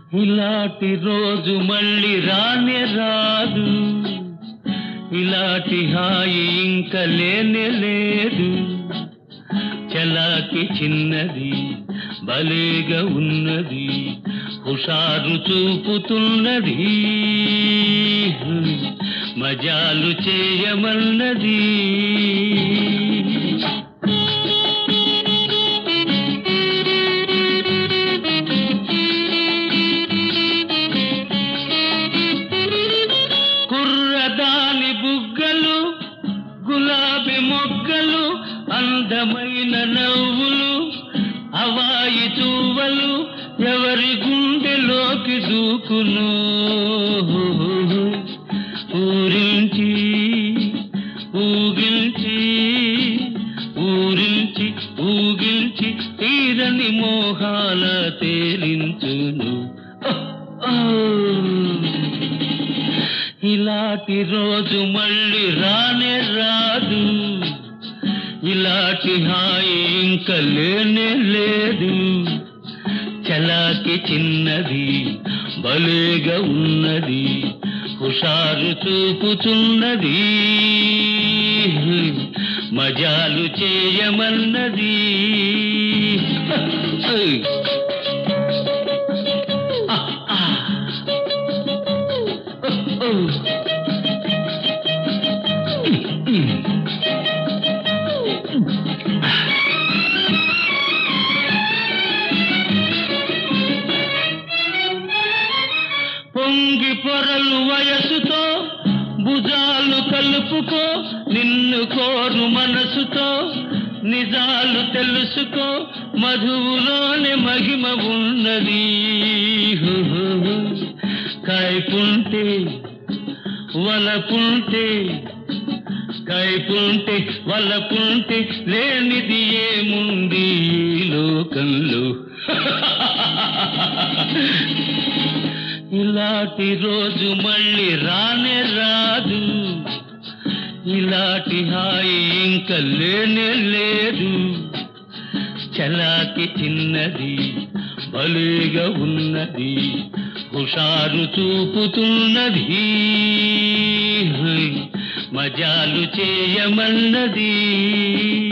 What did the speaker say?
ఇలాంటి రోజు మళ్ళీ రానే రాదు ఇలాంటి హాయి ఇంక లేనే లేదు చలాకి చిన్నది భలేగా ఉన్నది హుషారు చూపుతున్నది మజాలు చేయమన్నది కుర్రదాని బుగ్గలు గులాబీ మొగ్గలు అందమైన నవ్వులు అవాయి చువ్వలు ఎవరి గుండెలోకి దూకును ఊరించి ఊగిల్చి ఊరించి ఊగిల్చి తీరని మోహాల తేలించును ఓ, ఓ. ఇలాంటి రోజు మళ్ళీ రానే రాదు ఇలాంటి హాయి ఇంక లేనే లేదు చలాకి చిన్నది భలేగా ఉన్నది హుషారు చూపుతున్నది మజాలు చేయమన్నది ఆ, ఆ. ఓ, ఓ. పొంగి పొరలు వయసుతో భుజాలు కలుపుకో నిన్ను కోరు మనసుతో నిజాలు తెలుసుకో మధువులోనే మహిమ ఉన్నది హు, హు, హు. కైపుంటే వలపుంటే కైపుంటే వలపుంటే లేనిది ఏముంది ఈ లోకంలో ఇలాంటి రోజు మళ్ళీ రానే రాదు ఇలాంటి హాయి ఇంక లేనే లేదు చలాకి చిన్నది భలేగా ఉన్నది హుషారు చూపుతున్నది మజాలు చేయమన్నది